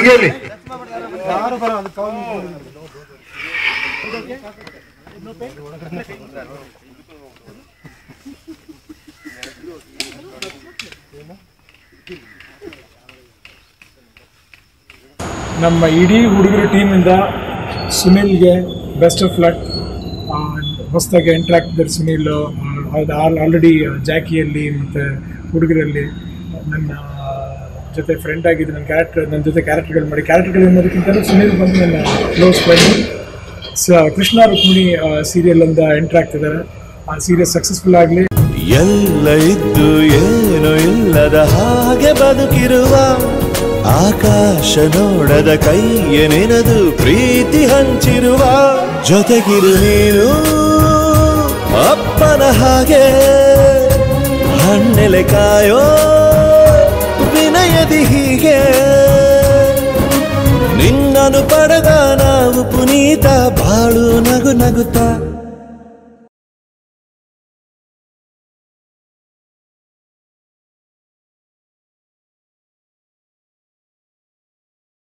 ಬಲಗೇಲಿ ನಮ್ಮ ಇಡೀ ಹುಡುಗರ ಟೀಮಿಂದ ಸುನಿಲ್ಗೆ ಬೆಸ್ಟ್ ಆಫ್ ಲಕ್ ಹೊಸದಾಗಿ ಎಂಟ್ರ್ ಆಗ್ತಿದ್ದಾರೆ ಸುನಿಲ್ ಆಲ್ರೆಡಿ ಜಾಕಿಯಲ್ಲಿ ಮತ್ತು ಹುಡುಗರಲ್ಲಿ ನನ್ನ ಜೊತೆ ಫ್ರೆಂಡ್ ಆಗಿದ್ದು ನನ್ನ ಕ್ಯಾರೆಕ್ಟರ್ ನನ್ನ ಜೊತೆ ಕ್ಯಾರೆಕ್ಟರ್ಗಳು ಮಾಡಿ ಕ್ಯಾರೆಕ್ಟರ್ಗಳು ಅನ್ನೋದಕ್ಕಿಂತ ಸುನಿಲ್ ಬಂದು ನನ್ನ ಕ್ಲೋಸ್ ಫ್ರೆಂಡ್ ಸ ಕೃಷ್ಣ ರುಕ್ಮಿಣಿ ಸೀರಿಯಲ್ ಅಂತ ಎಂಟ್ರ್ ಆಗ್ತಿದ್ದಾರೆ ಆ ಸೀರಿಯಲ್ ಸಕ್ಸಸ್ಫುಲ್ ಆಗಲಿ ಎಲ್ಲ ಇದ್ದು ಏನು ಇಲ್ಲದ ಹಾಗೆ ಬದುಕಿರುವ ಆಕಾಶ ನೋಡದ ಕೈಯ ನೆನೆದು ಪ್ರೀತಿ ಹಂಚಿರುವ ಜೊತೆಗಿರು ನೀನು ಅಪ್ಪನ ಹಾಗೆ ಹಣ್ಣೆಲೆ ಕಾಯೋ ವಿನಯದಿ ಹೀಗೆ ನಿನ್ನನು ಪಡೆದ ನಾವು ಪುನೀತ ಬಾಳು ನಗು ನಗುತ್ತಾ